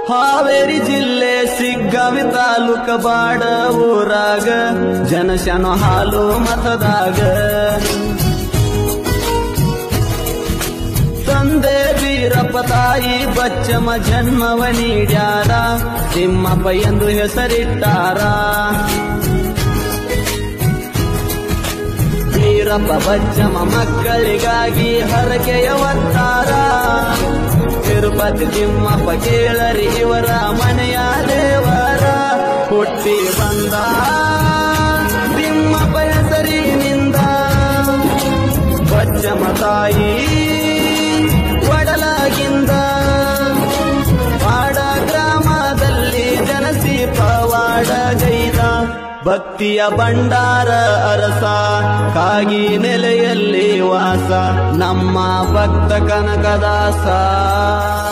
ಹಾವೇರಿ ಜಿಲ್ಲೆ ಸಿಗ್ಗಾವಿ ತಾಲೂಕ ಬಾಡ ಊರಾಗ ಜನಶನ ಹಾಲು ಮತದಾಗ ತಂದೆ ವೀರಪ್ಪ ತಾಯಿ ಬಚ್ಚಮ ಜನ್ಮವ ನೀಡ್ಯಾರ ತಿಮ್ಮಪ್ಪ ಎಂದು ಹೆಸರಿಟ್ಟಾರ ವೀರಪ್ಪ ಬಚ್ಚಮ ಮಕ್ಕಳಿಗಾಗಿ ಹರಕೆಯ ಒತ್ತಾರ ತಿರುಪತಿ ತಿಮ್ಮಪ್ಪ ಕೇಳರಿ ಇವರ ಮನೆಯ ದೇವರ ಹುಟ್ಟಿ ಬಂದ ತಿಮ್ಮಪ್ಪ ಹೆಸರಿನಿಂದ ಬಚ್ಚಮ ತಾಯಿ ಒಡಲಾಗಿಂದ ವಾಡ ಗ್ರಾಮದಲ್ಲಿ ಜನಸಿ ಪವಾಡ ಗೈದ ಭಕ್ತಿಯ ಭಂಡಾರ ಅರಸ ಕಾಗಿ ನೆಲೆಯಲ್ಲಿ ವಾಸ ನಮ್ಮ ಭಕ್ತ ಕನಕದಾಸ